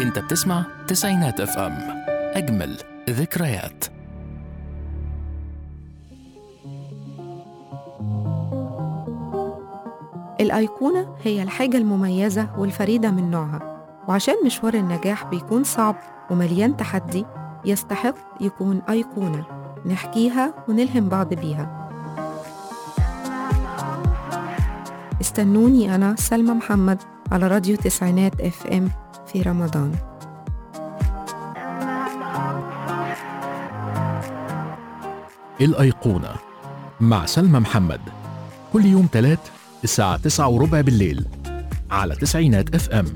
انت بتسمع تسعينات اف ام اجمل ذكريات الأيقونة هي الحاجة المميزة والفريدة من نوعها وعشان مشوار النجاح بيكون صعب ومليان تحدي يستحق يكون أيقونة نحكيها ونلهم بعض بيها استنوني أنا سلمى محمد على راديو تسعينات اف ام في رمضان الأيقونة مع سلمى محمد كل يوم تلات الساعة تسعة وربع بالليل على تسعينات اف ام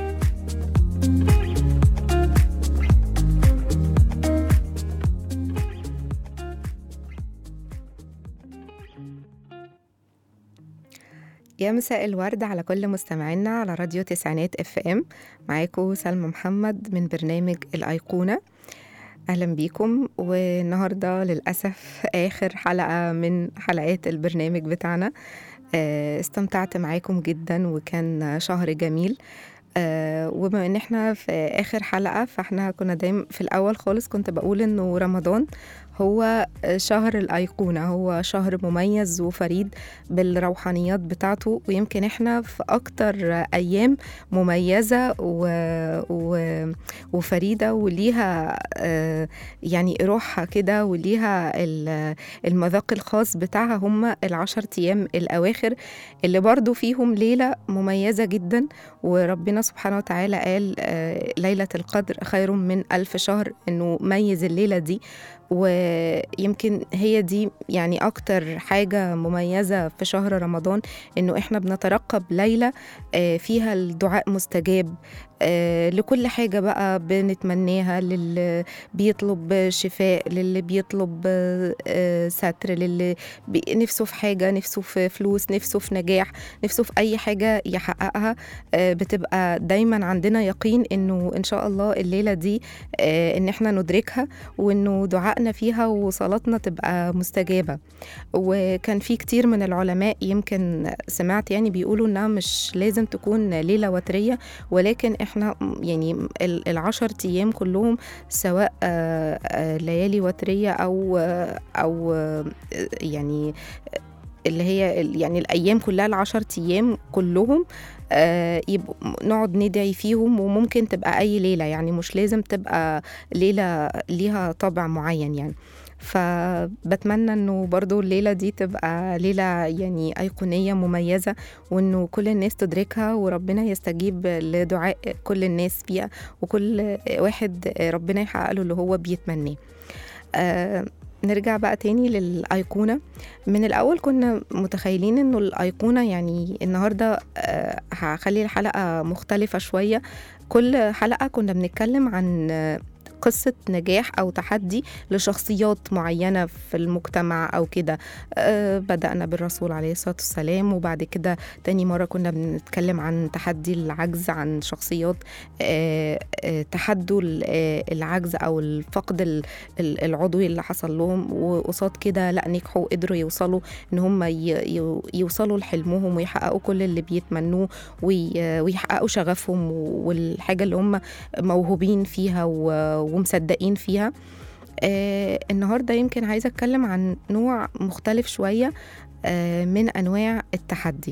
يا مساء الورد على كل مستمعينا على راديو تسعينات اف ام معاكم سلمى محمد من برنامج الأيقونة أهلا بيكم والنهاردة للأسف آخر حلقة من حلقات البرنامج بتاعنا آه، استمتعت معاكم جدا وكان شهر جميل آه، وبما ان احنا في اخر حلقه فاحنا كنا دايما في الاول خالص كنت بقول انه رمضان هو شهر الايقونه هو شهر مميز وفريد بالروحانيات بتاعته ويمكن احنا في اكتر ايام مميزه و... و... وفريده وليها آه، يعني روحها كده وليها ال- المذاق الخاص بتاعها هم العشر ايام الاواخر اللي برضو فيهم ليله مميزه جدا وربنا سبحانه وتعالى قال آه، ليلة القدر خير من ألف شهر إنه ميز الليلة دي ويمكن هي دي يعني أكتر حاجة مميزة في شهر رمضان إنه إحنا بنترقب ليلة آه، فيها الدعاء مستجاب آه، لكل حاجة بقى بنتمناها للي بيطلب شفاء للي بيطلب آه، آه، ستر للي بي- نفسه في حاجة نفسه في فلوس نفسه في نجاح نفسه في أي حاجة يحققها آه، بتبقى دايما عندنا يقين انه ان شاء الله الليله دي آه، ان احنا ندركها وانه دعائنا فيها وصلاتنا تبقى مستجابه وكان في كتير من العلماء يمكن سمعت يعني بيقولوا انها مش لازم تكون ليله وتريه ولكن احنا يعني ال- العشر ايام كلهم سواء آه، آه، ليالي وتريه او آه، او آه، يعني اللي هي ال- يعني الايام كلها العشر ايام كلهم آه، يبقوا نقعد ندعي فيهم وممكن تبقى اي ليله يعني مش لازم تبقى ليله ليها طابع معين يعني فبتمنى انه برضو الليله دي تبقى ليله يعني ايقونيه مميزه وانه كل الناس تدركها وربنا يستجيب لدعاء كل الناس فيها وكل واحد ربنا يحقق له اللي هو بيتمناه آه نرجع بقى تاني للأيقونة من الأول كنا متخيلين إنه الأيقونة يعني النهاردة آه، هخلي الحلقة مختلفة شوية كل حلقة كنا بنتكلم عن آه، قصة نجاح أو تحدي لشخصيات معينة في المجتمع أو كده آه، بدأنا بالرسول عليه الصلاة والسلام وبعد كده تاني مرة كنا بنتكلم عن تحدي العجز عن شخصيات آه، آه، تحدوا ال- آه، العجز أو الفقد ال- ال- العضوي اللي حصل لهم وقصاد كده لا نجحوا قدروا يوصلوا ان هم ي- ي- يوصلوا لحلمهم ويحققوا كل اللي بيتمنوه وي- ويحققوا شغفهم والحاجه اللي هم موهوبين فيها و- ومصدقين فيها آه النهارده يمكن عايزه اتكلم عن نوع مختلف شويه آه من انواع التحدي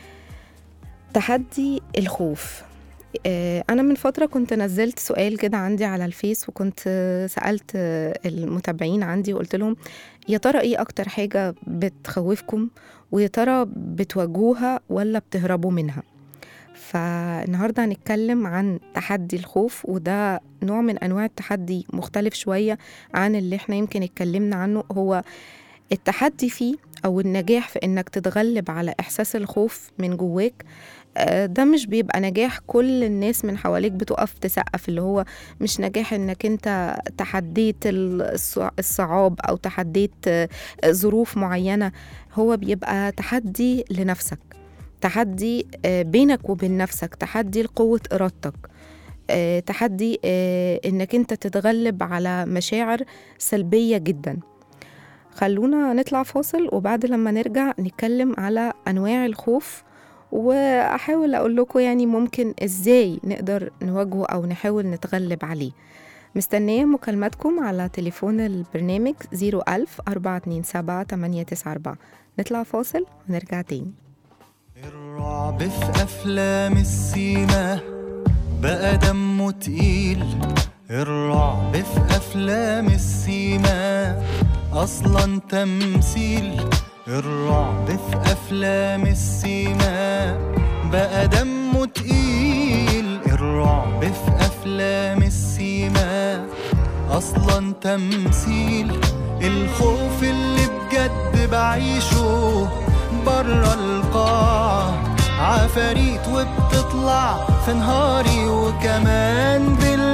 تحدي الخوف آه، أنا من فترة كنت نزلت سؤال كده عندي على الفيس وكنت آه، سألت آه، المتابعين عندي وقلت لهم يا ترى إيه أكتر حاجة بتخوفكم ويا ترى بتواجهوها ولا بتهربوا منها فالنهاردة هنتكلم عن تحدي الخوف وده نوع من أنواع التحدي مختلف شوية عن اللي احنا يمكن اتكلمنا عنه هو التحدي فيه أو النجاح في إنك تتغلب على إحساس الخوف من جواك آه، ده مش بيبقى نجاح كل الناس من حواليك بتقف تسقف اللي هو مش نجاح انك انت تحديت الصع- الصعاب او تحديت آه، ظروف معينة هو بيبقى تحدي لنفسك تحدي آه، بينك وبين نفسك تحدي لقوة إرادتك آه، تحدي آه، انك انت تتغلب على مشاعر سلبية جدا خلونا نطلع فاصل وبعد لما نرجع نتكلم على أنواع الخوف وأحاول أقول لكم يعني ممكن إزاي نقدر نواجهه أو نحاول نتغلب عليه مستنية مكالماتكم على تليفون البرنامج 01000 427 894 نطلع فاصل ونرجع تاني الرعب في أفلام السيما بقى دمه تقيل الرعب في أفلام السيما أصلا تمثيل الرعب في أفلام السيما بقى دمه تقيل الرعب في أفلام السيما أصلا تمثيل الخوف اللي بجد بعيشه برا القاعة عفاريت وبتطلع في نهاري وكمان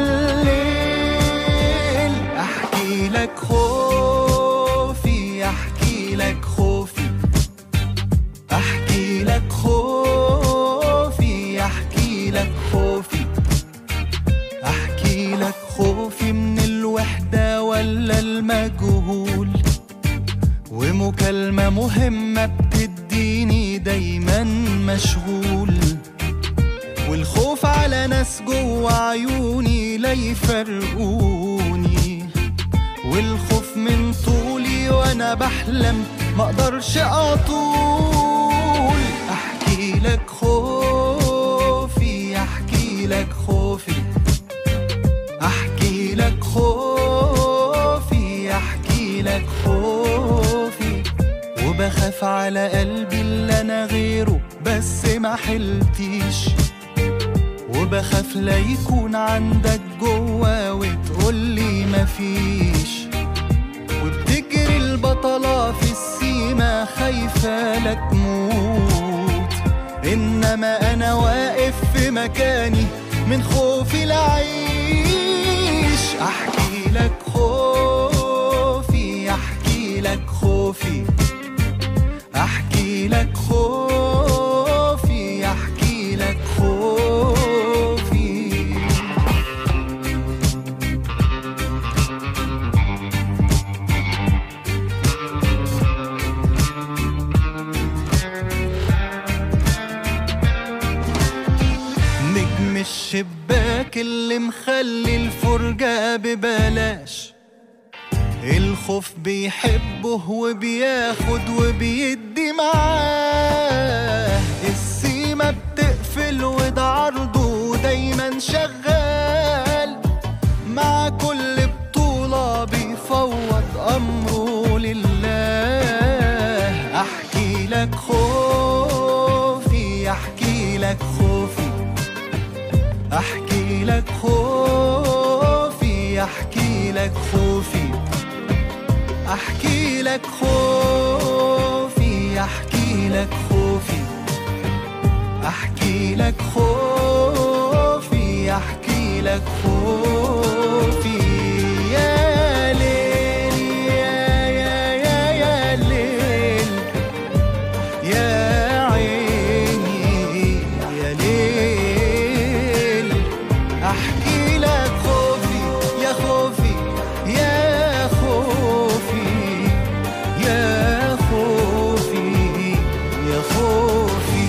بالليل احكي لك خوفي احكي لك خوفي احكي لك خوفي احكي لك خوفي احكي لك خوفي من الوحدة ولا المجهول ومكالمة مهمة بتديني دايما مشغول والخوف على ناس جوا عيوني لا يفرقوني والخوف من طولي وانا بحلم مقدرش اطول احكي لك خوفي احكي لك خوفي احكي لك خوفي احكي لك خوفي وبخاف على قلبي اللي انا غيره بس ما حلتيش وبخاف لا يكون عندك جوا وتقولي مفيش وبتجري البطلة في السيما خايفة لك موت إنما أنا واقف في مكاني من خوفي لعيش أحكي لك خوفي أحكي لك خوفي أحكي لك خوفي أحكي لك خوفي نجم الشباك اللي مخلي الفرجة ببلاش الخوف بيحبه وبياخد وبيدي معاه السيما بتقفل وده عرضه دايما شغال مع كل بطولة بيفوض أمره لله أحكي لك خوفي أحكي لك خوفي أحكي لك خوفي أحكي لك خوفي أحكي لك خوفي أحكي لك خوفي أحكي لك خوفي أحكي لك خوفي يا ليل يا يا يا يا ليل يا عيني يا ليل احكي لك خوفي يا خوفي يا خوفي يا خوفي يا خوفي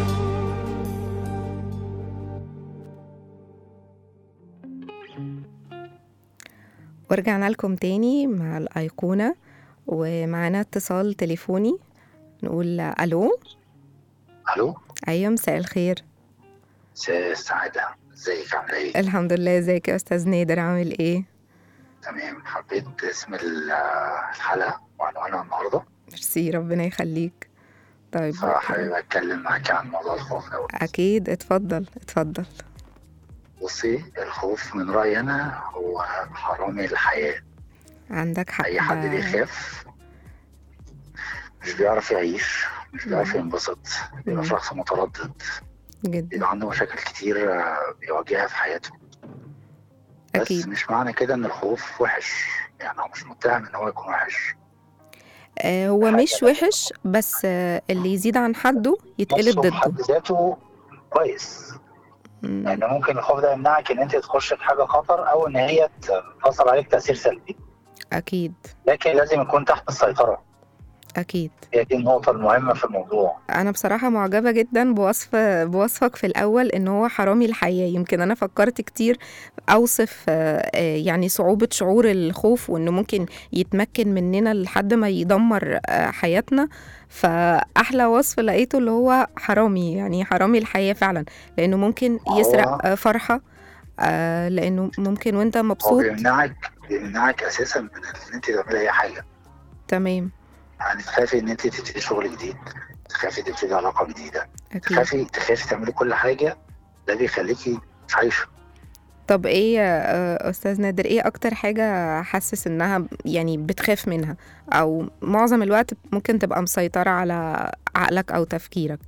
ورجعنا لكم تاني مع الأيقونة ومعانا اتصال تليفوني نقول ألو الو أيوة مساء الخير س- سعادة ازيك عاملة ايه؟ الحمد لله ازيك يا أستاذ نادر عامل إيه؟ تمام حبيت اسم ال- الحلقة وعنوانها النهاردة ميرسي ربنا يخليك طيب فحابب اتكلم معاك عن موضوع الخوف ده أكيد اتفضل اتفضل بصي الخوف من رأيي انا هو حرامي الحياة عندك حق اي حد ده بيخاف مش بيعرف يعيش مش بيعرف مم. ينبسط بيبقى مم. شخص متردد جدا بيبقى عنده مشاكل كتير آه، بيواجهها في حياته بس أكيد مش معنى كده ان الخوف وحش يعني هو مش متهم ان هو يكون وحش آه هو حاجة مش وحش بس آه اللي يزيد عن حده يتقلب نفسه في ضده حد ذاته كويس مم. لان ممكن الخوف ده يمنعك ان انت تخش في حاجه خطر او ان هي تاثر عليك تاثير سلبي أكيد لكن لازم يكون تحت السيطره اكيد هي دي النقطة المهمة في الموضوع انا بصراحه معجبه جدا بوصف بوصفك في الاول ان هو حرامي الحياه يمكن انا فكرت كتير اوصف آه، آه، يعني صعوبه شعور الخوف وانه ممكن يتمكن مننا لحد ما يدمر آه، حياتنا فاحلى وصف لقيته اللي هو حرامي يعني حرامي الحياه فعلا لانه ممكن هو- يسرق آه، فرحه آه، لانه ممكن وانت هو مبسوط بيمنعك بيمنعك أساسا من إن أنت تعملي أي حاجة تمام يعني تخافي إن أنت تبتدي شغل جديد تخافي تبتدي علاقة جديدة اكيد تخافي تخافي تعملي كل حاجة ده بيخليكي مش عايشة طب ايه آه، استاذ نادر ايه اكتر حاجة حاسس انها يعني بتخاف منها او معظم الوقت ممكن تبقى مسيطرة على عقلك او تفكيرك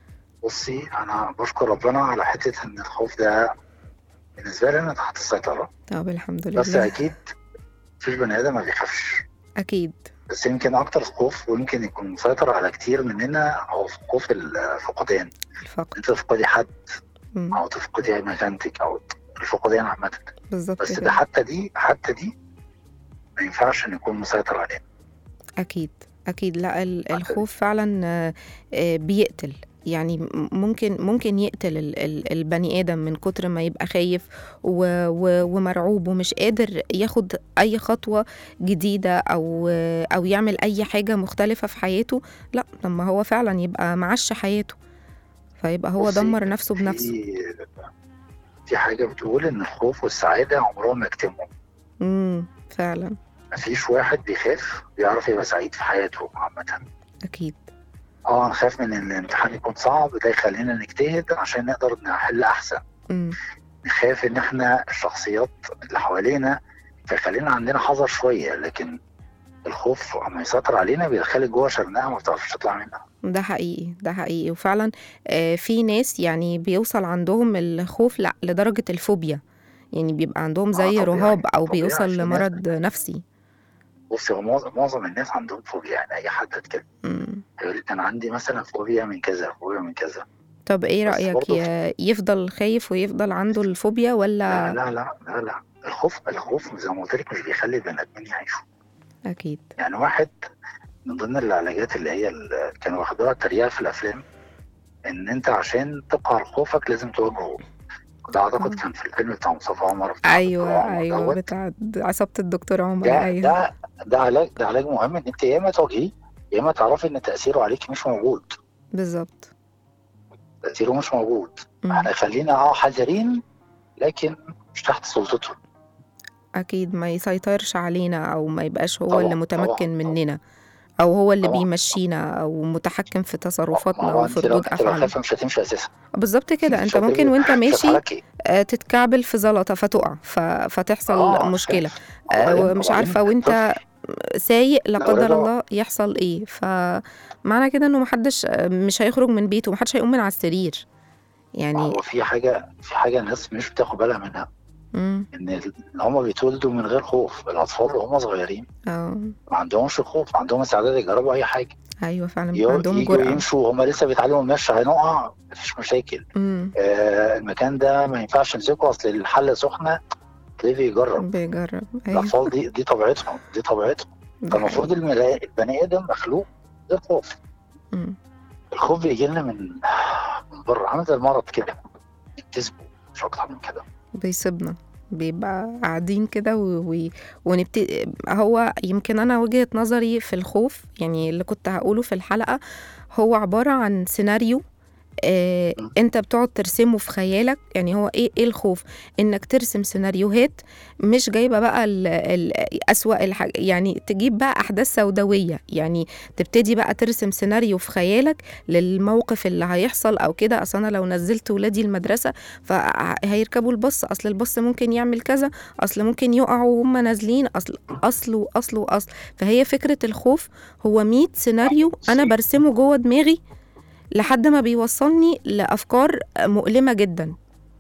بصي أنا بشكر ربنا على حتة إن الخوف ده بالنسبة لي أنا تحت السيطرة طب الحمد بس لله أكيد مفيش بني آدم ما بيخافش اكيد بس يمكن أكتر خوف ويمكن يكون مسيطر على كتير مننا هو خوف الفقدان الفقر أنت تفقدي حد مم، أو تفقدي مكانتك أو الفقدان عامة بالظبط بس ده كده حتى دي حتى دي ما ينفعش إن يكون مسيطر علينا اكيد اكيد لا ال- الخوف فعلا آه، آه، بيقتل يعني م- ممكن ممكن يقتل ال- ال- البني ادم من كتر ما يبقى خايف و- و- ومرعوب ومش قادر ياخد اي خطوه جديده او او يعمل اي حاجه مختلفه في حياته لا لما هو فعلا يبقى معش حياته فيبقى هو بصي، دمر نفسه بنفسه في في حاجة بتقول إن الخوف والسعادة عمرهم ما يجتمعوا امم فعلا مفيش واحد بيخاف بيعرف يبقى سعيد في حياته عامة اكيد اه نخاف من ان الامتحان يكون صعب ده يخلينا نجتهد عشان نقدر نحل احسن امم نخاف ان احنا الشخصيات اللي حوالينا فيخلينا عندنا حذر شويه لكن الخوف اما يسيطر علينا بيدخلك جوه شرنقه ما بتعرفش تطلع منها ده حقيقي ده حقيقي وفعلا آه، في ناس يعني بيوصل عندهم الخوف لا لدرجة الفوبيا يعني بيبقى عندهم زي طبيعي، رهاب أو طبيعي بيوصل عشان لمرض نفسي بص هو معظم معظم الناس عندهم فوبيا يعني اي حد كده مم. يقول لك انا عندي مثلا فوبيا من كذا فوبيا من كذا طب ايه بس رأيك برضه ي- يفضل خايف ويفضل عنده الفوبيا لا ولا لا لا لا لا الخوف الخوف زي ما قلت لك مش بيخلي البني ادمين يعيشوا أكيد يعني واحد من ضمن العلاجات اللي هي اللي كانوا واخدوها التريقه في الافلام ان انت عشان تقهر خوفك لازم تواجهه ده اعتقد آه. كان في الفيلم بتاع مصطفى عمر بتاع دكتور أيوة عمر أيوة دوت. بتاع عصابة الدكتور عمر ده أيوة ده ده علاج ده علاج مهم ان انت يا اما تواجهيه يا اما تعرفي ان تاثيره عليك مش موجود بالظبط تاثيره مش موجود مم. احنا خلينا اه حذرين لكن مش تحت سلطته أكيد ما يسيطرش علينا أو ما يبقاش هو طبعاً، اللي متمكن طبعاً، مننا أو هو اللي طبعاً. بيمشينا أو متحكم في ما تصرفاتنا هو وفي انت لو ردود انت لو أفعالنا خايفه مش هتمشي اساسا بالظبط كده انت مش ممكن هتجري، وانت مش ماشي هتتحركي. آه، تتكعبل في زلطه فتقع ف... فتحصل آه، مشكله وبعدين- آه، ومش وبعدين عارفه وانت سايق لا لا، قدر ولا الله يحصل ايه فمعنى كده انه محدش آه، مش هيخرج من بيته محدش هيقوم من على السرير يعني هو في حاجه في حاجه الناس مش بتاخد بالها منها مم، ان ال- ان هم بيتولدوا من غير خوف الاطفال وهم صغيرين اه ما عندهمش خوف عندهم استعداد يجربوا اي حاجه ايوه فعلا بيبقى يو- عندهم يجوا جرأة يمشوا وهم لسه بيتعلموا المشي هنقع مفيش مشاكل مم، آه المكان ده ما ينفعش نمسكه اصل الحله سخنه تلاقيه بيجرب بيجرب ايوه الاطفال دي دي طبيعتهم دي طبيعتهم ده فالمفروض الملا- البني ادم مخلوق للخوف مم. الخوف بيجي لنا من من بره عامل زي المرض كده بيكتسبه مش اكتر من كده بيصيبنا بيبقى قاعدين كده و... و... ونبتدي هو يمكن انا وجهة نظري في الخوف يعني اللي كنت هقوله في الحلقة هو عبارة عن سيناريو آه، م. انت بتقعد ترسمه في خيالك يعني هو ايه ايه الخوف انك ترسم سيناريوهات مش جايبه بقى ال ال اسوأ الحاج يعني تجيب بقى احداث سوداويه يعني تبتدي بقى ترسم سيناريو في خيالك للموقف اللي هيحصل او كده اصل انا لو نزلت ولادي المدرسه فهيركبوا الباص اصل الباص ممكن يعمل كذا اصل ممكن يقعوا وهم نازلين اصل اصل واصل واصل فهي فكره الخوف هو 100 سيناريو انا برسمه جوه دماغي لحد ما بيوصلني لافكار مؤلمه جدا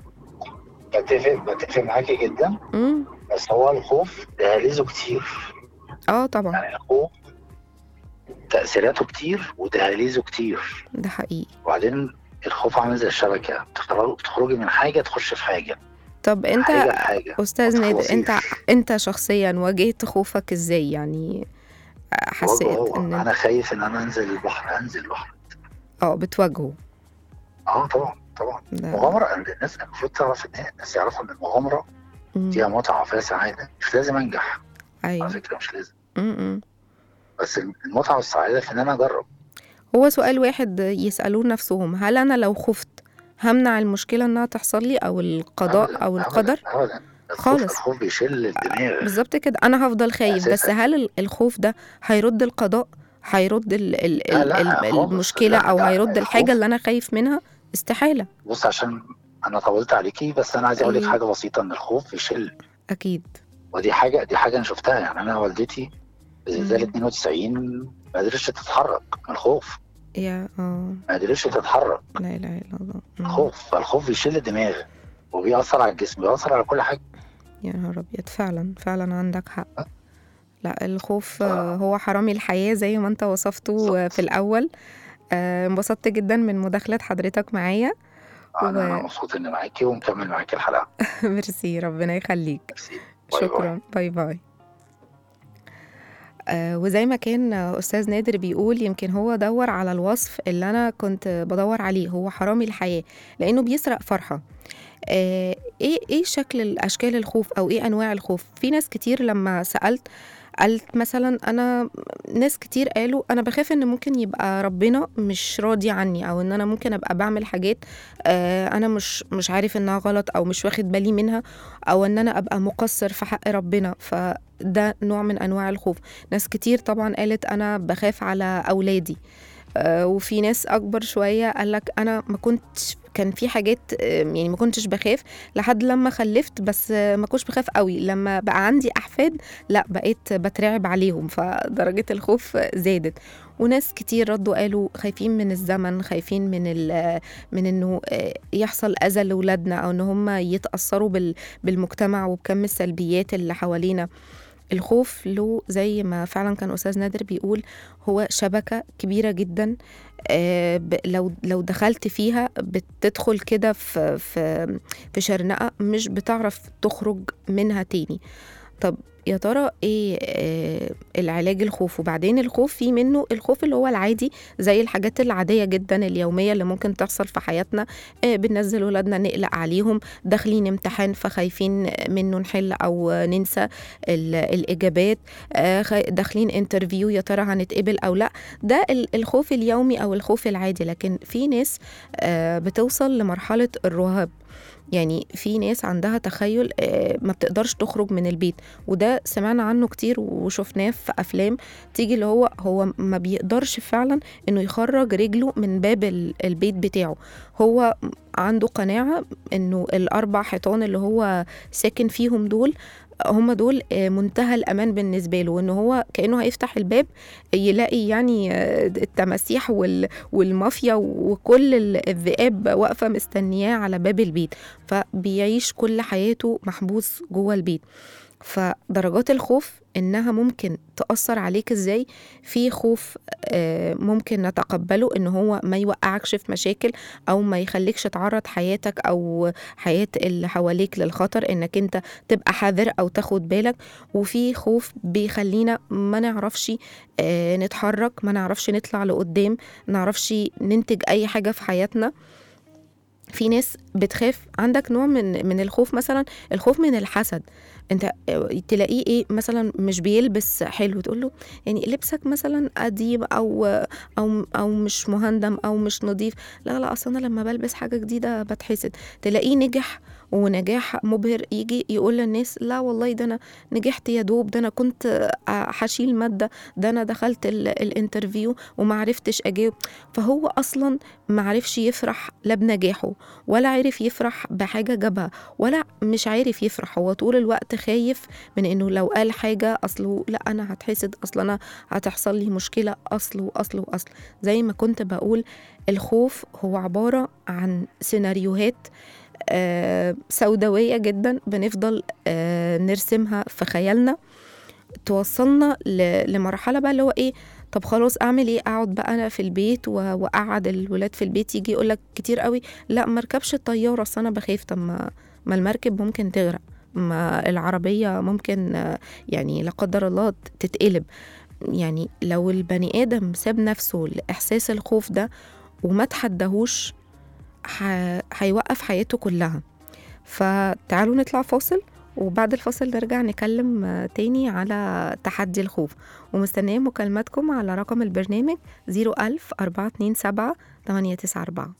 بتفق بتفق معاكي جدا امم بس هو الخوف دهاليزه كتير اه طبعا يعني الخوف تأثيراته كتير ودهاليزه كتير ده حقيقي وبعدين الخوف عامل زي الشبكة تخرج- تخرجي من حاجة تخش في حاجة طب انت حاجة في حاجة استاذ ما نادر انت تخلصيش. انت شخصيا واجهت خوفك ازاي يعني حسيت هو ان انا خايف ان انا انزل البحر انزل البحر اه بتواجهه اه طبعا طبعا ده مغامره الناس المفروض تعرف ان الناس يعرفوا ان المغامره مم. فيها متعه وفيها سعاده مش لازم انجح على ايوه فكره مش لازم م- م. بس المتعه والسعاده في ان انا اجرب هو سؤال واحد يسألوه نفسهم هل أنا لو خفت همنع المشكلة إنها تحصل لي أو القضاء أبداً، أو أبداً، القدر ابدا الخوف خالص. الخوف بيشل الدماغ بالظبط كده أنا هفضل خايف بس أساساً. هل ال- الخوف ده هيرد القضاء هيرد ال ال لا، لا، ال خالص. المشكلة لا، أو لا، هيرد الحاجة الخوف- اللي أنا خايف منها استحالة بص عشان انا طولت عليكي بس انا عايز اقول لك إيه؟ حاجه بسيطه ان الخوف بيشل أكيد ودي حاجه دي حاجه انا شفتها يعني انا والدتي في زلزال مم. 92 ما قدرتش تتحرك من الخوف يا اه ما قدرتش تتحرك لا إله إلا الله مم. الخوف فالخوف بيشل الدماغ وبيأثر على الجسم بيأثر على كل حاجه يا نهار أبيض فعلا فعلا عندك حق أه. لا الخوف ف- آه، هو حرامي الحياة زي ما انت وصفته آه، بالظبط. في الأول آه، انبسطت جدا من مداخلة حضرتك معايا انا و- مبسوط اني معاكي ومكمل معاكي الحلقه ميرسي ربنا يخليك ميرسي. باي باي. شكرا باي باي آه وزي ما كان آه، أستاذ نادر بيقول يمكن هو دور على الوصف اللي أنا كنت بدور عليه هو حرامي الحياة لأنه بيسرق فرحة آه إيه إيه شكل الأشكال الخوف أو إيه أنواع الخوف في ناس كتير لما سألت قالت مثلا أنا ناس كتير قالوا أنا بخاف إن ممكن يبقى ربنا مش راضي عني أو إن أنا ممكن أبقى بعمل حاجات آه أنا مش مش عارف إنها غلط أو مش واخد بالي منها او ان انا ابقى مقصر في حق ربنا فده نوع من انواع الخوف ناس كتير طبعا قالت انا بخاف على اولادي آه، وفي ناس اكبر شويه قالك انا ما كنتش كان في حاجات آه، يعني ما كنتش بخاف لحد لما خلفت بس آه، ما كنتش بخاف قوي لما بقى عندي احفاد لا بقيت بترعب عليهم فدرجه الخوف زادت وناس كتير ردوا قالوا خايفين من الزمن خايفين من ال- من انه آه، يحصل اذى لاولادنا او ان هم يتاثروا بال بالمجتمع وبكم السلبيات اللي حوالينا الخوف له زي ما فعلا كان استاذ نادر بيقول هو شبكه كبيره جدا آه، ب- لو لو دخلت فيها بتدخل كده في في في شرنقه مش بتعرف تخرج منها تاني طب يا ترى ايه آه العلاج الخوف وبعدين الخوف في منه الخوف اللي هو العادي زي الحاجات العاديه جدا اليوميه اللي ممكن تحصل في حياتنا آه بننزل ولادنا نقلق عليهم داخلين امتحان فخايفين منه نحل او ننسى ال- الاجابات آه خا- داخلين انترفيو يا ترى هنتقبل او لا ده ال- الخوف اليومي او الخوف العادي لكن في ناس آه بتوصل لمرحله الرهاب يعني في ناس عندها تخيل آه، ما بتقدرش تخرج من البيت وده سمعنا عنه كتير وشفناه في افلام تيجي اللي هو هو ما بيقدرش فعلا انه يخرج رجله من باب ال- البيت بتاعه هو عنده قناعة انه الاربع حيطان اللي هو ساكن فيهم دول هم دول آه، منتهى الامان بالنسبه له وان هو كانه هيفتح الباب يلاقي يعني آه، التماسيح وال والمافيا وكل ال- الذئاب واقفه مستنياه على باب البيت فبيعيش كل حياته محبوس جوه البيت فدرجات الخوف انها ممكن تاثر عليك ازاي في خوف آه، ممكن نتقبله ان هو ما يوقعكش في مشاكل او ما يخليكش تعرض حياتك او حياه اللي حواليك للخطر انك انت تبقى حذر او تاخد بالك وفي خوف بيخلينا ما نعرفش آه، نتحرك ما نعرفش نطلع لقدام ما نعرفش ننتج اي حاجه في حياتنا في ناس بتخاف عندك نوع من من الخوف مثلا الخوف من الحسد انت تلاقيه ايه مثلا مش بيلبس حلو تقول له يعني لبسك مثلا قديم او او او مش مهندم او مش نظيف لا لا اصل انا لما بلبس حاجه جديده بتحسد تلاقيه نجح ونجاح مبهر يجي يقول للناس لا والله ده انا نجحت يا دوب ده انا كنت هشيل ماده ده انا دخلت ال- الانترفيو وما عرفتش اجاوب فهو اصلا ما عرفش يفرح لا بنجاحه ولا عرف يفرح بحاجه جابها ولا مش عارف يفرح هو طول الوقت خايف من انه لو قال حاجه اصله لا انا هتحسد اصل انا هتحصل لي مشكله اصل واصل واصل زي ما كنت بقول الخوف هو عباره عن سيناريوهات آه، سوداويه جدا بنفضل آه، نرسمها في خيالنا توصلنا ل- لمرحله بقى اللي هو ايه طب خلاص اعمل ايه اقعد بقى انا في البيت و- واقعد الولاد في البيت يجي يقول لك كتير قوي لا ما اركبش الطياره اصل انا بخاف طب ما ما المركب ممكن تغرق ما العربيه ممكن آه، يعني لا قدر الله تتقلب يعني لو البني آدم ساب نفسه لإحساس الخوف ده وما تحدهوش ح- هيوقف حياته كلها فتعالوا نطلع فاصل وبعد الفاصل نرجع نكلم آه، تاني على تحدي الخوف ومستنية مكالماتكم على رقم البرنامج 01000 427 894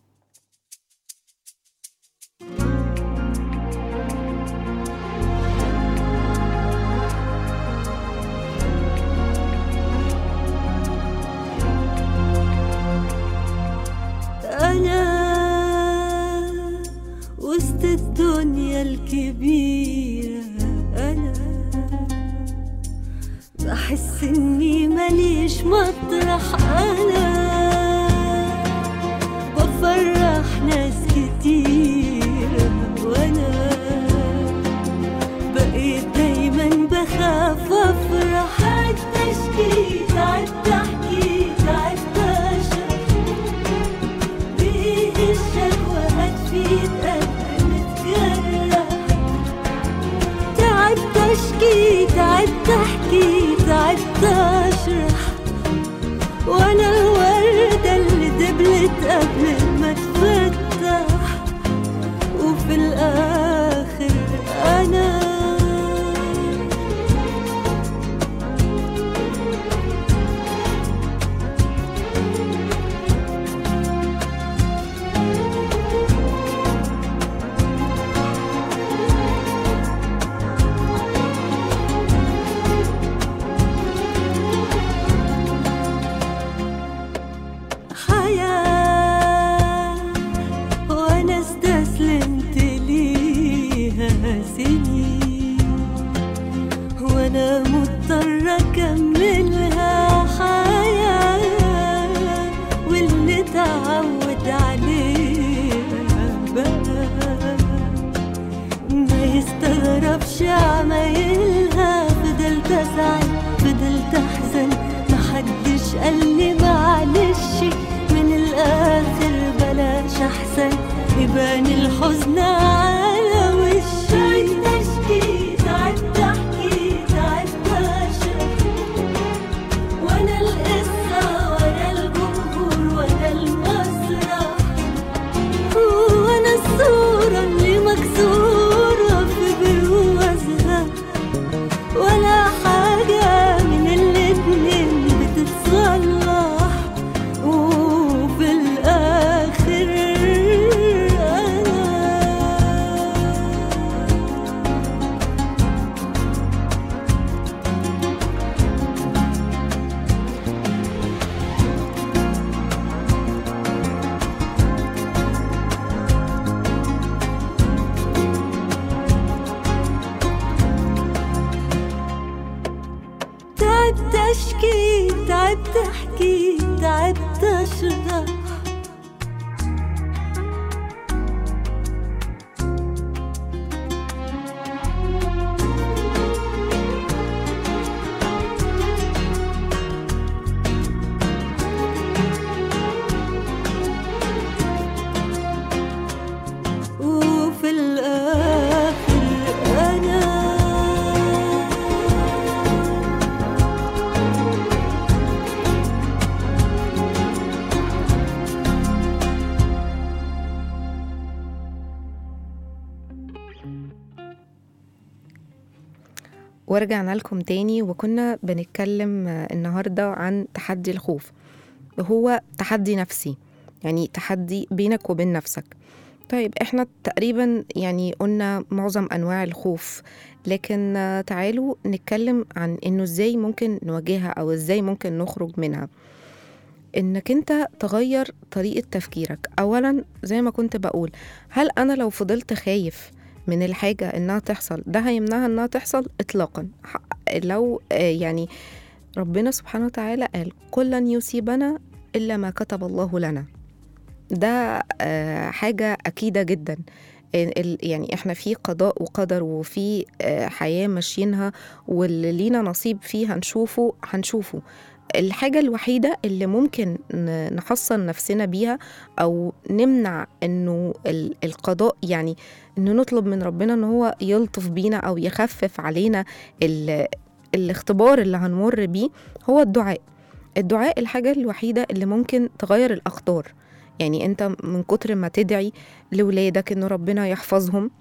أنا وسط الدنيا الكبيرة أنا بحس إني ماليش مطرح أنا بفرح ناس كتير وأنا بقيت دايما بخاف أفرح عد تشكيت عد تحكيت عد أشرح بإيه الشكوى هتفيد أنا متجرح تعب تشكي تعب تحكي تعب تشرح وأنا الوردة اللي دبلت قبل ما تفتح وفي الآخر أنا حياة وأنا استسلمت ليها سنين وأنا مضطرة أكملها حياة واللي تعود عليها بقى ما يستغربش عمايلها فضلت أزعل فضلت أحزن محدش قال لي معلش من الآخر بلاش أحسن يبان الحزن على وشي تعبت أشكي تعبت أحكي تعبت أشرح وأنا القصة وأنا الجمهور وأنا المسرح وأنا الصورة اللي مكسورة في بروزها ولا حاجة من الاتنين بتتصلح وفي الآخر أنا تعبت أشكي تعبت أحكي تعبت أشرح وفي الآخر أنا ورجعنا لكم تاني وكنا بنتكلم آه، النهاردة عن تحدي الخوف وهو تحدي نفسي يعني تحدي بينك وبين نفسك طيب احنا تقريبا يعني قلنا معظم انواع الخوف لكن آه، تعالوا نتكلم عن انه ازاي ممكن نواجهها او ازاي ممكن نخرج منها انك انت تغير طريقة تفكيرك اولا زي ما كنت بقول هل انا لو فضلت خايف من الحاجة انها تحصل ده هيمنعها انها تحصل اطلاقا ح- لو آه، يعني ربنا سبحانه وتعالى قال قل لن يصيبنا الا ما كتب الله لنا ده آه، حاجة أكيدة جدا ال- ال- يعني احنا في قضاء وقدر وفي آه، حياة ماشيينها واللي لينا نصيب فيه هنشوفه هنشوفه الحاجة الوحيدة اللي ممكن ن- نحصن نفسنا بيها أو نمنع إنه ال- القضاء يعني إنه نطلب من ربنا إن هو يلطف بينا أو يخفف علينا ال- الاختبار اللي هنمر بيه هو الدعاء الدعاء الحاجة الوحيدة اللي ممكن تغير الأقدار يعني أنت من كتر ما تدعي لولادك إنه ربنا يحفظهم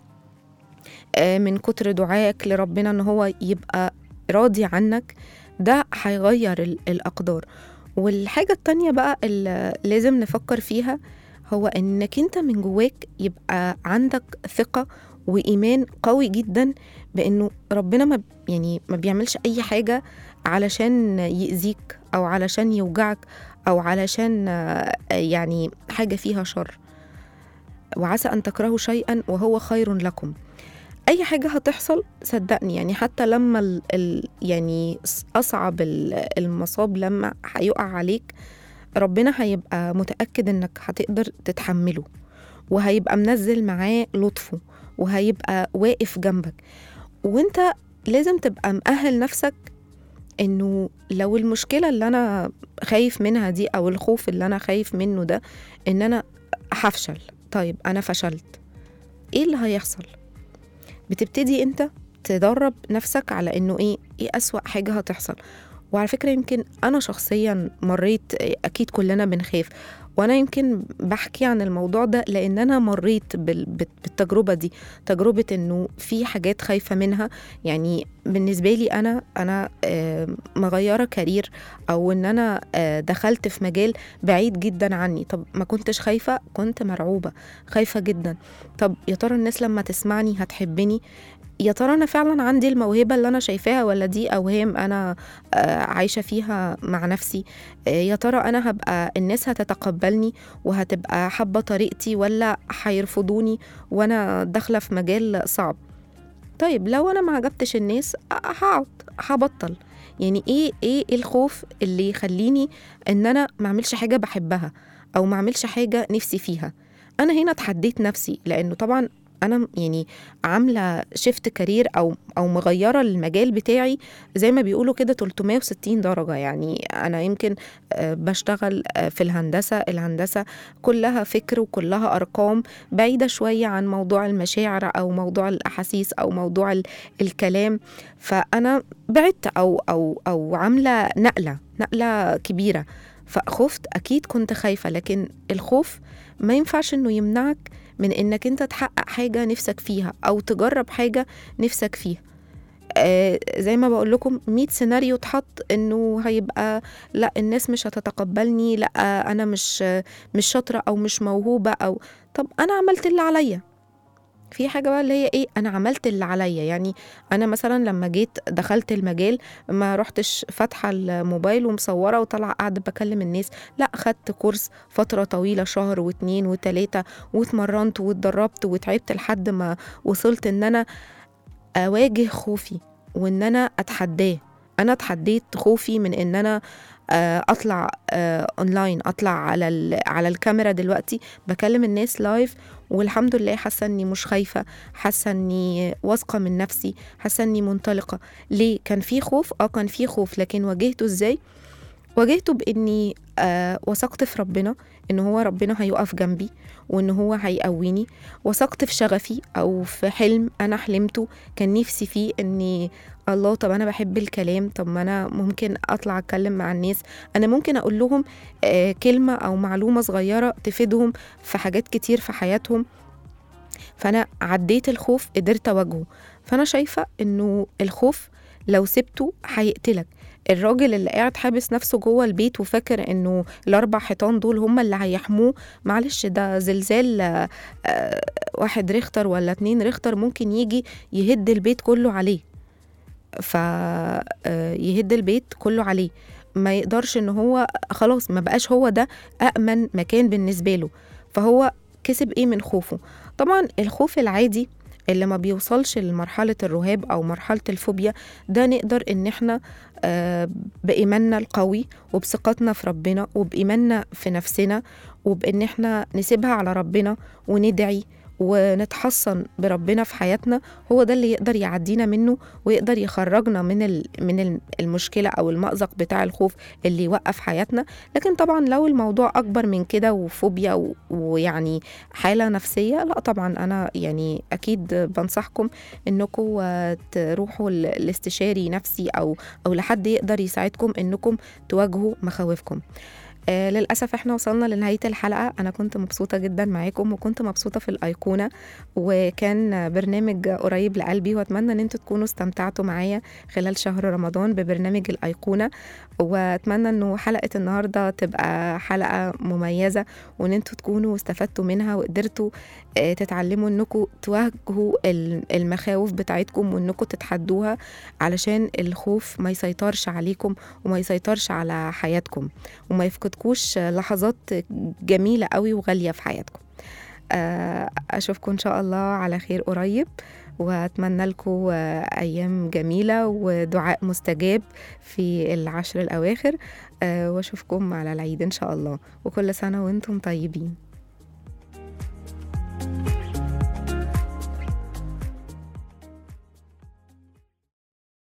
آه، من كتر دعائك لربنا إن هو يبقى راضي عنك ده هيغير ال- الأقدار والحاجة التانية بقى اللي لازم نفكر فيها هو إنك أنت من جواك يبقى عندك ثقة وإيمان قوي جدا بإنه ربنا ما يعني ما بيعملش أي حاجة علشان يأذيك أو علشان يوجعك أو علشان آه، يعني حاجة فيها شر وعسى أن تكرهوا شيئا وهو خير لكم أي حاجة هتحصل صدقني يعني حتى لما ال ال يعني أصعب ال- المصاب لما هيقع عليك ربنا هيبقى متأكد إنك هتقدر تتحمله وهيبقى منزل معاه لطفه وهيبقى واقف جنبك وانت لازم تبقى مأهل نفسك انه لو المشكلة اللي انا خايف منها دي او الخوف اللي انا خايف منه ده ان انا هفشل طيب انا فشلت ايه اللي هيحصل بتبتدي انت تدرب نفسك على انه ايه ايه اسوأ حاجة هتحصل وعلى فكرة يمكن أنا شخصيا مريت أكيد كلنا بنخاف وأنا يمكن بحكي عن الموضوع ده لأن أنا مريت بال- بال- بالتجربة دي تجربة إنه في حاجات خايفة منها يعني بالنسبة لي أنا أنا آه، مغيرة كارير أو إن أنا آه، دخلت في مجال بعيد جدا عني طب ما كنتش خايفة كنت مرعوبة خايفة جدا طب يا ترى الناس لما تسمعني هتحبني يا ترى انا فعلا عندي الموهبه اللي انا شايفاها ولا دي اوهام انا آه، عايشه فيها مع نفسي آه، يا ترى انا هبقى الناس هتتقبلني وهتبقى حابه طريقتي ولا هيرفضوني وانا داخله في مجال صعب طيب لو انا ما عجبتش الناس آه، هقعد هبطل يعني ايه ايه الخوف اللي يخليني ان انا ما اعملش حاجه بحبها او ما اعملش حاجه نفسي فيها انا هنا اتحديت نفسي لانه طبعا انا يعني عامله شيفت كارير او او مغيره المجال بتاعي زي ما بيقولوا كده 360 درجه يعني انا يمكن آه، بشتغل آه، في الهندسه الهندسه كلها فكر وكلها ارقام بعيده شويه عن موضوع المشاعر او موضوع الاحاسيس او موضوع ال- الكلام فانا بعدت او او او عامله نقله نقله كبيره فخفت اكيد كنت خايفه لكن الخوف ما ينفعش انه يمنعك من انك انت تحقق حاجه نفسك فيها او تجرب حاجه نفسك فيها آه زي ما بقول لكم 100 سيناريو اتحط انه هيبقى لا الناس مش هتتقبلني لا انا مش مش شاطره او مش موهوبه او طب انا عملت اللي عليا في حاجة بقى اللي هي ايه انا عملت اللي عليا يعني انا مثلا لما جيت دخلت المجال ما رحتش فاتحة الموبايل ومصورة وطالعة قاعدة بكلم الناس لا خدت كورس فترة طويلة شهر واتنين وتلاتة واتمرنت واتدربت وتعبت لحد ما وصلت ان انا اواجه خوفي وان انا اتحداه انا اتحديت خوفي من ان انا آه، اطلع آه، اونلاين اطلع على ال- على الكاميرا دلوقتي بكلم الناس لايف والحمد لله حاسه اني مش خايفه حاسه اني واثقه من نفسي حاسه اني منطلقه ليه كان في خوف اه كان في خوف لكن واجهته ازاي واجهته باني آه وثقت في ربنا ان هو ربنا هيقف جنبي وان هو هيقويني وثقت في شغفي او في حلم انا حلمته كان نفسي فيه اني الله طب انا بحب الكلام طب ما انا ممكن اطلع اتكلم مع الناس انا ممكن اقول لهم آه كلمه او معلومه صغيره تفيدهم في حاجات كتير في حياتهم فانا عديت الخوف قدرت اواجهه فانا شايفه انه الخوف لو سبته هيقتلك الراجل اللي قاعد حابس نفسه جوه البيت وفاكر انه الاربع حيطان دول هم اللي هيحموه معلش ده زلزال آه، آه، واحد ريختر ولا اتنين ريختر ممكن يجي يهد البيت كله عليه فيهد البيت كله عليه ما يقدرش ان هو خلاص ما بقاش هو ده أأمن مكان بالنسبة له فهو كسب ايه من خوفه طبعا الخوف العادي اللي ما بيوصلش لمرحلة الرهاب أو مرحلة الفوبيا ده نقدر إن إحنا آه، بإيماننا القوي وبثقتنا في ربنا وبإيماننا في نفسنا وبإن إحنا نسيبها على ربنا وندعي ونتحصن بربنا في حياتنا هو ده اللي يقدر يعدينا منه ويقدر يخرجنا من ال- من ال- المشكله او المأزق بتاع الخوف اللي يوقف حياتنا لكن طبعا لو الموضوع اكبر من كده وفوبيا و- ويعني حاله نفسيه لا طبعا انا يعني اكيد بنصحكم انكم آه، تروحوا ل- لاستشاري نفسي او او لحد يقدر يساعدكم انكم تواجهوا مخاوفكم آه للأسف احنا وصلنا لنهاية الحلقة أنا كنت مبسوطة جدا معاكم وكنت مبسوطة في الأيقونة وكان برنامج قريب لقلبي وأتمنى أن انتوا تكونوا استمتعتوا معايا خلال شهر رمضان ببرنامج الأيقونة وأتمنى أنه حلقة النهاردة تبقى حلقة مميزة وأن انتوا تكونوا استفدتوا منها وقدرتوا آه، تتعلموا أنكم تواجهوا ال- المخاوف بتاعتكم وأنكم تتحدوها علشان الخوف ما يسيطرش عليكم وما يسيطرش على حياتكم وما يفقدكوش لحظات جميلة قوي وغالية في حياتكم آه، أشوفكم إن شاء الله على خير قريب وأتمنى لكم أيام جميلة ودعاء مستجاب في العشر الأواخر آه، وأشوفكم على العيد إن شاء الله وكل سنة وأنتم طيبين